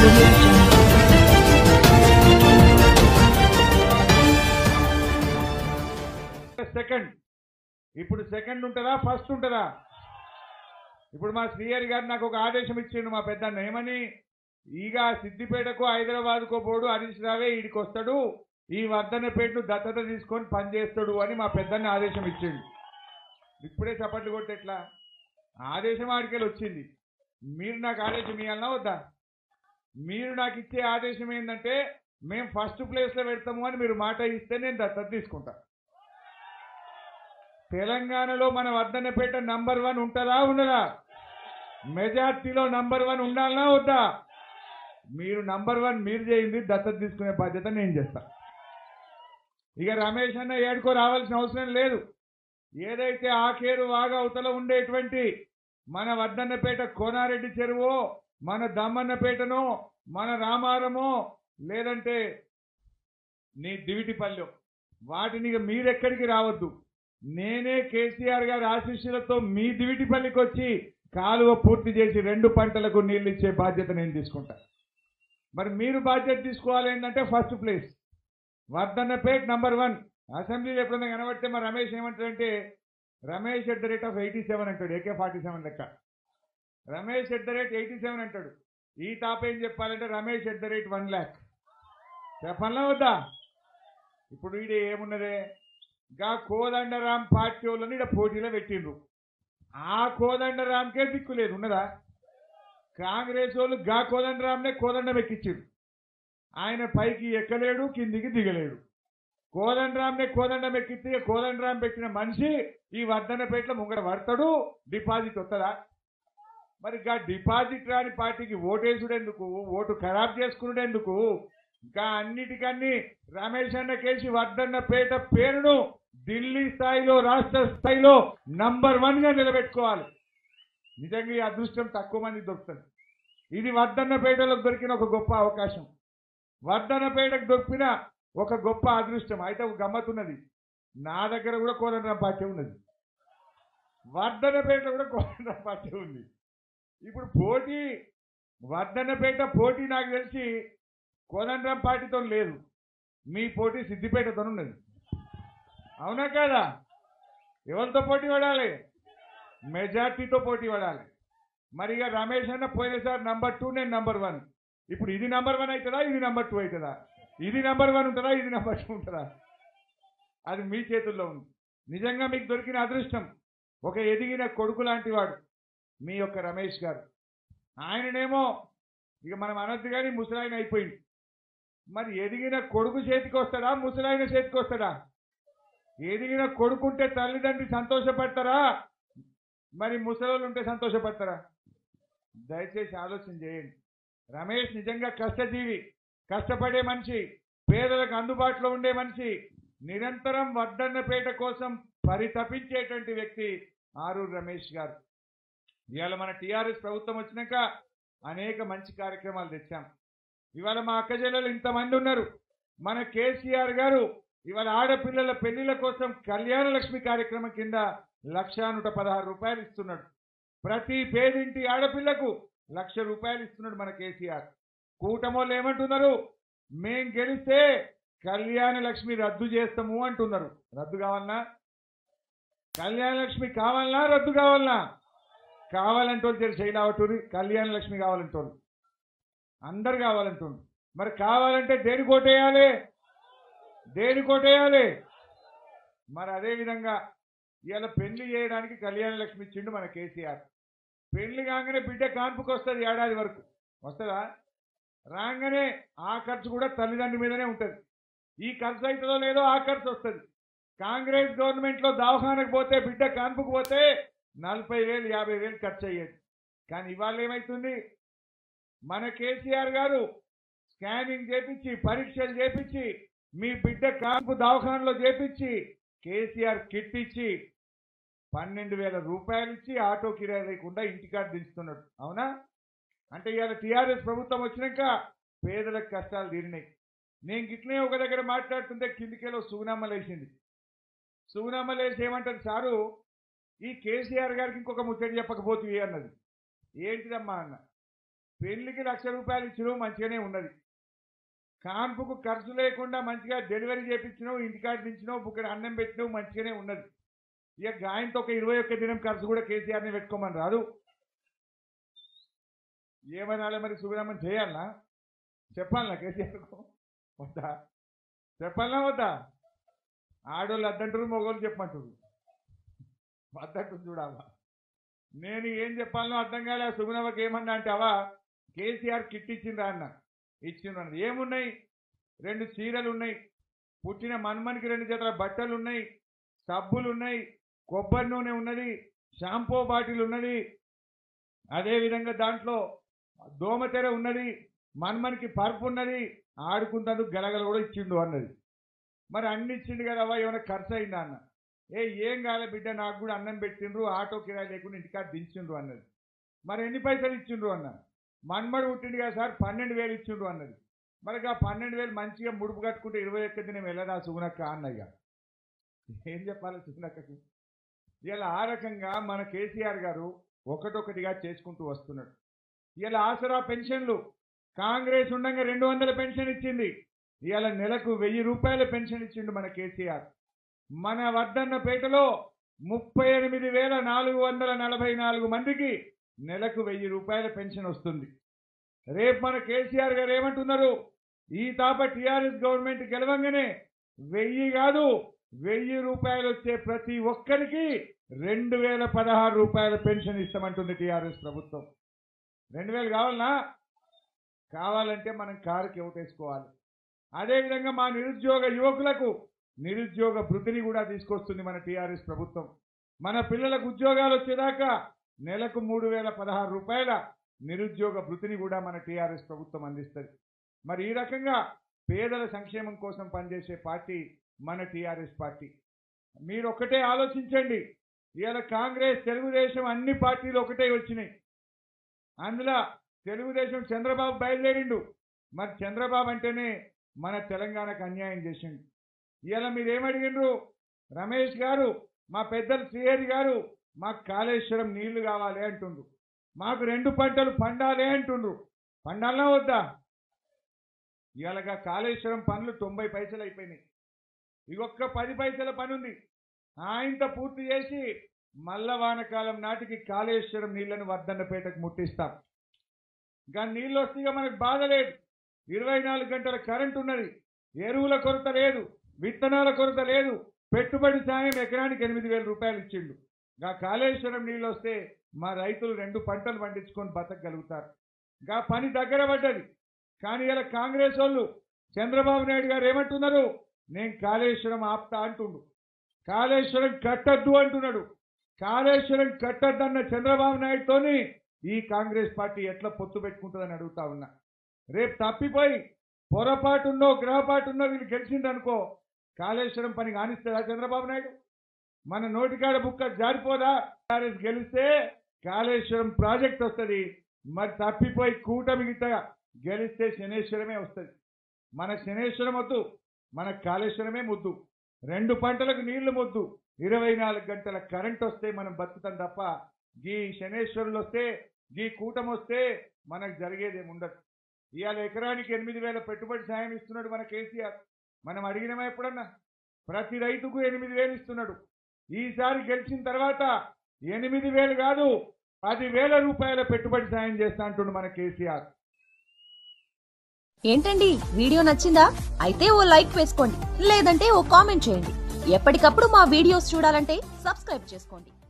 audio jungle. Second ఇప్పుడు second ఉంటుందా first ఉంటుందా ఇప్పుడు మా శ్రీహరి గారు నాకు ఒక ఆదేశం ఇచ్చిండు మా పెద్దన్న ఏమని ఈగ సిద్దిపేటకు హైదరాబాద్కో పోడు హరీష్ రావే ఈడికి వస్తాడు ఈ వర్ధనపేటను దత్తత తీసుకొని పనిచేస్తాడు అని మా పెద్దన్న ఆదేశం ఇచ్చిండు ఇప్పుడే చప్పట్లు కొట్టి ఎట్లా ఆదేశం ఆడికెళ్ళి వచ్చింది మీరు నాకు ఆదేశం ఇవ్వాలన్నా వద్దా మీరు నాకు ఇచ్చే ఆదేశం ఏంటంటే మేము ఫస్ట్ ప్లేస్లో పెడతాము అని మీరు మాట ఇస్తే నేను దత్తత తీసుకుంటా తెలంగాణలో మన వర్ధనపేట నంబర్ వన్ ఉంటుందా ఉండదా మెజార్టీలో నంబర్ వన్ ఉండాలనా వద్దా మీరు నంబర్ వన్ మీరు చేయింది దత్తత తీసుకునే బాధ్యత నేను చేస్తా ఇక రమేష్ అన్న ఏడుకో రావాల్సిన అవసరం లేదు ఏదైతే ఆకేరు వాగా అవతల ఉండేటువంటి మన వర్ధన్నపేట కోనారెడ్డి చెరువో మన దమ్మన్నపేటనో మన రామారమో లేదంటే నీ దివిటిపల్లె వాటిని ఇక మీరెక్కడికి రావద్దు నేనే కేసీఆర్ గారి ఆశీస్సులతో మీ దివిటిపల్లికి వచ్చి కాలువ పూర్తి చేసి రెండు పంటలకు నీళ్ళు ఇచ్చే బాధ్యత నేను తీసుకుంటా మరి మీరు బాధ్యత తీసుకోవాలి ఏంటంటే first place Wardhannapet number one అసెంబ్లీలో ఎప్పుడైనా కనబడితే మా రమేష్ ఏమంటాడంటే Ramesh at the rate of eighty seven అంటాడు ఏకే ఫార్టీ సెవెన్ లెక్క Ramesh at the rate eighty seven అంటాడు ఈ టాప్ ఏం చెప్పాలంటే Ramesh at the rate one lakh చెప్పాలా వద్దా ఇప్పుడు ఈడ ఏమున్నదే గా కోదండరాం పార్టీ వాళ్ళని ఈడ పోటీలో పెట్టిండ్రు ఆ కోదండరాంకే దిక్కు లేదు ఉన్నదా కాంగ్రెస్ వాళ్ళు గా కోదండరాంనే కోదండం ఎక్కించిండు ఆయన పైకి ఎక్కలేడు కిందికి దిగలేడు కోదండరాంనే కోదండం ఎక్కిస్తే ఇక కోదండరాం పెట్టిన మనిషి ఈ వర్ధనపేటలో ముంగడ పడతాడు డిపాజిట్ వస్తుందా మరి గా డిపాజిట్ రాని పార్టీకి ఓటేసుడెందుకు ఓటు ఖరాబ్ చేసుకునేందుకు ఇంకా అన్నిటికన్నీ రమేష్ అన్న కేసి వర్ధన్న పేట పేరును ఢిల్లీ స్థాయిలో రాష్ట్ర స్థాయిలో నంబర్ వన్ గా నిలబెట్టుకోవాలి నిజంగా ఈ అదృష్టం తక్కువ మంది దొరుకుతుంది ఇది వర్ధన్నపేటలో దొరికిన ఒక గొప్ప అవకాశం వర్ధన్నపేటకు దొరికిన ఒక గొప్ప అదృష్టం అయితే ఒక గమ్మతున్నది నా దగ్గర కూడా కోదండరాం పార్టీ ఉన్నది వర్ధన్నపేటలో కూడా కోదండరాం పార్టీ ఉంది ఇప్పుడు పోటీ వర్ధన్నపేట పోటీ నాకు తెలిసి కోదండరాం పార్టీతో లేదు మీ పోటీ సిద్దిపేటతో ఉన్నది అవునా కాదా ఎవరితో పోటీ పడాలి మెజార్టీతో పోటీ పడాలి మరి ఇక రమేష్ అన్న పోయినసారి నంబర్ టూ నేను నంబర్ వన్ ఇప్పుడు ఇది నంబర్ వన్ అవుతుందా ఇది నంబర్ టూ అవుతుందా ఇది నంబర్ వన్ ఉంటుందా ఇది నంబర్ టూ ఉంటుందా అది మీ చేతుల్లో ఉంది నిజంగా మీకు దొరికిన అదృష్టం ఒక ఎదిగిన కొడుకు లాంటి వాడు మీ యొక్క రమేష్ గారు ఆయననేమో ఇక మనం అనొద్దు కానీ ముసలాయన అయిపోయింది మరి ఎదిగిన కొడుకు చేతికి వస్తాడా ముసలాయన చేతికి వస్తాడా ఎదిగిన కొడుకుంటే తల్లిదండ్రి సంతోషపడతారా మరి ముసలోళ్ళు ఉంటే సంతోషపడతారా దయచేసి ఆలోచన చేయండి రమేష్ నిజంగా కష్టజీవి కష్టపడే మనిషి పేదలకు అందుబాటులో ఉండే మనిషి నిరంతరం వర్ధన్నపేట కోసం పరితపించేటువంటి వ్యక్తి ఆరూరు రమేష్ గారు ఇవాళ మన టీఆర్ఎస్ ప్రభుత్వం వచ్చినాక అనేక మంచి కార్యక్రమాలు తెచ్చాం ఇవాళ మా అక్క చెల్లెలు ఇంతమంది ఉన్నారు మన కేసీఆర్ గారు ఇవాళ ఆడపిల్లల పెళ్లిళ్ళ కోసం కళ్యాణ లక్ష్మి కార్యక్రమం కింద లక్ష నూట పదహారు రూపాయలు ఇస్తున్నాడు ప్రతి పేదింటి ఆడపిల్లకు లక్ష రూపాయలు ఇస్తున్నాడు మన కేసీఆర్ కూటమోళ్ళు ఏమంటున్నారు మేం గెలిస్తే కళ్యాణ లక్ష్మి రద్దు చేస్తాము అంటున్నారు రద్దు కావాలనా కళ్యాణ లక్ష్మి కావాలనా రద్దు కావాలనా కావాలంటోళ్ళు జర శైలావటూరి కళ్యాణ లక్ష్మి కావాలంటోళ్ళు అందరు కావాలంటుండ్రు మరి కావాలంటే దేని కోటేయాలి దేని కోటేయాలి మరి అదే విధంగా ఇవాళ పెళ్లి చేయడానికి కళ్యాణ లక్ష్మి ఇచ్చిండు మన కేసీఆర్ పెళ్లి కాగానే బిడ్డ కాన్పుకి వస్తుంది ఏడాది వరకు వస్తుందా రాగానే ఆ ఖర్చు కూడా తల్లిదండ్రుల మీదనే ఉంటుంది ఈ ఖర్చు అవుతుందో లేదో ఆ ఖర్చు వస్తుంది కాంగ్రెస్ గవర్నమెంట్లో దవాఖానకు పోతే బిడ్డ కాన్పుకు పోతే నలభై వేలు యాభై వేలు ఖర్చు అయ్యేది కానీ ఇవాళ ఏమవుతుంది మన కేసీఆర్ గారు స్కానింగ్ చేపించి పరీక్షలు చేపించి మీ బిడ్డ కాన్పు దవాఖానలో చేపించి కేసీఆర్ కిట్ ఇచ్చి పన్నెండు వేల రూపాయలు ఇచ్చి ఆటో కిరాయి లేకుండా ఇంటికాడ దించుతున్నాడు అవునా అంటే ఇవాళ టీఆర్ఎస్ ప్రభుత్వం వచ్చినాక పేదలకు కష్టాలు తీరినాయి నేను గిట్లనే ఒక దగ్గర మాట్లాడుతుంటే కిందికేలో సుగునమ్మ లేచింది సుగునమ్మ లేచి ఏమంటారు సారు ఈ కేసీఆర్ గారికి ఇంకొక ముచ్చట చెప్పకపోతే అన్నది ఏంటిదమ్మా అన్న పెళ్లికి లక్ష రూపాయలు ఇచ్చినావు మంచిగానే ఉన్నది కాన్పుకు ఖర్చు లేకుండా మంచిగా డెలివరీ చేపించినావు ఇంటికాడ దించినావు బుక్కడ అన్నం పెట్టినావు మంచిగానే ఉన్నది ఇక గాయంతో ఒక ఇరవై ఒక్క దినం ఖర్చు కూడా కేసీఆర్ని పెట్టుకోమని రాదు ఏమనాలి మరి సుబ్రహ్మణ్యం చేయాలనా చెప్పాలనా కేసీఆర్కు వద్దా చెప్పాలనా వద్దా ఆడోళ్ళు అద్దంటారు మగోళ్ళు చెప్పమంటారు వద్దంటారు చూడాలా నేను ఏం చెప్పాలనో అర్థం కాలే సుగుణవకి ఏమన్నా అంటే అవా కేసీఆర్ కిట్ ఇచ్చిండ్రా అన్న ఇచ్చిండ్రు అన్నది ఏమున్నాయి రెండు చీరలు ఉన్నాయి పుట్టిన మన్మనికి రెండు జతల బట్టలు ఉన్నాయి సబ్బులు ఉన్నాయి కొబ్బరి నూనె ఉన్నది షాంపూ బాటిల్ ఉన్నది అదేవిధంగా దాంట్లో దోమతెర ఉన్నది మన్మనికి పరుపు ఉన్నది ఆడుకుంటందుకు గలగల కూడా ఇచ్చిండు అన్నది మరి అన్ని ఇచ్చిండు కదా అవ్వ ఏమైనా ఖర్చు అయిందా అన్న ఏ ఏం కాలే బిడ్డ నాకు కూడా అన్నం పెట్టిండ్రు ఆటో కిరాయి లేకుండా ఇంటికాడ దించిండ్రు అన్నది మరి ఎన్ని పైసలు ఇచ్చిండ్రు అన్న మన్మడు పుట్టిండు కదా సార్ పన్నెండు వేలు ఇచ్చిండ్రు అన్నది మరి ఆ పన్నెండు వేలు మంచిగా ముడుపు కట్టుకుంటే ఇరవై ఒక్క దినం వెళ్ళదా సుగుణక్క అన్నయ్య ఏం చెప్పాలి సుగుణక్కకి ఇలా ఆ రకంగా మన కేసీఆర్ గారు ఒకటొకటిగా చేసుకుంటూ వస్తున్నాడు ఇలా ఆసరా పెన్షన్లు కాంగ్రెస్ ఉండగా రెండు వందల పెన్షన్ ఇచ్చింది ఇవాళ నెలకు వెయ్యి రూపాయల పెన్షన్ ఇచ్చిండు మన కేసీఆర్ మన వర్ధన్నపేటలో ముప్పై ఎనిమిది వేల నాలుగు వందల నలభై నాలుగు మందికి నెలకు వెయ్యి రూపాయల పెన్షన్ వస్తుంది రేపు మన కేసీఆర్ గారు ఏమంటున్నారు ఈ తాప టీఆర్ఎస్ గవర్నమెంట్ గెలవంగానే వెయ్యి కాదు వెయ్యి రూపాయలు వచ్చే ప్రతి ఒక్కరికి రెండు వేల పదహారు రూపాయల పెన్షన్ ఇస్తామంటుంది టీఆర్ఎస్ ప్రభుత్వం రెండు వేలు కావాలనా కావాలంటే మనం కారుకి ఓటేసుకోవాలి అదేవిధంగా మా నిరుద్యోగ యువకులకు నిరుద్యోగ భృతిని కూడా తీసుకొస్తుంది మన టీఆర్ఎస్ ప్రభుత్వం మన పిల్లలకు ఉద్యోగాలు వచ్చేదాకా నెలకు మూడు వేల పదహారు రూపాయల నిరుద్యోగ భృతిని కూడా మన టీఆర్ఎస్ ప్రభుత్వం అందిస్తుంది మరి ఈ రకంగా పేదల సంక్షేమం కోసం పనిచేసే పార్టీ మన టీఆర్ఎస్ పార్టీ మీరు ఒక్కటే ఆలోచించండి ఇవాళ కాంగ్రెస్ తెలుగుదేశం అన్ని పార్టీలు ఒకటే వచ్చినాయి అందులో తెలుగుదేశం చంద్రబాబు బయలుదేరిండు మరి చంద్రబాబు అంటేనే మన తెలంగాణకు అన్యాయం చేసిండు ఇవాళ మీరు ఏమడిగిండ్రు రమేష్ గారు మా పెద్దలు శ్రీహరి గారు మాకు కాళేశ్వరం నీళ్లు కావాలి అంటుండ్రు మాకు రెండు పంటలు పండాలి అంటుండ్రు పండాలనా వద్దా ఇవాళగా కాళేశ్వరం పనులు తొంభై పైసలు అయిపోయినాయి ఇగొక్క పది పైసల పని ఉంది ఆయనతో పూర్తి చేసి మల్ల వానకాలం నాటికి కాళేశ్వరం నీళ్లను వర్ధన్నపేటకు ముట్టిస్తాం ఇంకా నీళ్ళు వస్తే ఇక మనకు బాధ లేదు ఇరవై నాలుగు గంటల కరెంట్ ఉన్నది ఎరువుల కొరత లేదు విత్తనాల కొరత లేదు పెట్టుబడి సాయం ఎకరానికి ఎనిమిది వేల రూపాయలు ఇచ్చిండు గా కాళేశ్వరం నీళ్ళు వస్తే మా రైతులు రెండు పంటలు పండించుకొని బతకగలుగుతారు గా పని దగ్గర పడ్డది కానీ ఇలా కాంగ్రెస్ వాళ్ళు చంద్రబాబు నాయుడు గారు ఏమంటున్నారు నేను కాళేశ్వరం ఆప్తా అంటుండు కాళేశ్వరం కట్టద్దు అంటున్నాడు కాళేశ్వరం కట్టద్దన్న చంద్రబాబు నాయుడుతోని ఈ కాంగ్రెస్ పార్టీ ఎట్లా పొత్తు పెట్టుకుంటుందని అడుగుతా ఉన్నా రేపు తప్పిపోయి పొరపాటున్నో గ్రహపాటున్నో వీళ్ళు గెలిచిందనుకో కాళేశ్వరం పని కానిస్తుందా చంద్రబాబు నాయుడు మన నోటికాడ బుక్క జారిపోదా టీఆర్ఎస్ గెలిస్తే కాళేశ్వరం ప్రాజెక్ట్ వస్తుంది మరి తప్పిపోయి కూటమి గిట్ట గెలిస్తే శనేశ్వరమే వస్తుంది మన శనేశ్వరం వద్దు మన కాళేశ్వరమే ముద్దు రెండు పంటలకు నీళ్లు ముద్దు ఇరవై నాలుగు గంటల కరెంట్ వస్తే మనం బతుకుతాం తప్ప గీ శనేశ్వరులు వస్తే గీ కూటమి వస్తే మనకు జరిగేదేమి ఉండదు ఇవాళ ఎకరానికి ఎనిమిది వేల పెట్టుబడి సాయం ఇస్తున్నాడు మన కేసీఆర్ మనం అడిగినమా ఎప్పుడన్నా ప్రతి రైతుకు ఎనిమిది వేలు ఇస్తున్నాడు ఈసారి గెలిచిన తర్వాత ఎనిమిది వేలు కాదు పది వేల రూపాయల పెట్టుబడి సాయం చేస్తా అంటుండు మన కేసీఆర్ ఏంటండి వీడియో నచ్చిందా అయితే ఓ లైక్ వేసుకోండి లేదంటే ఓ కామెంట్ చేయండి ఎప్పటికప్పుడు మా వీడియోస్ చూడాలంటే సబ్స్క్రైబ్ చేసుకోండి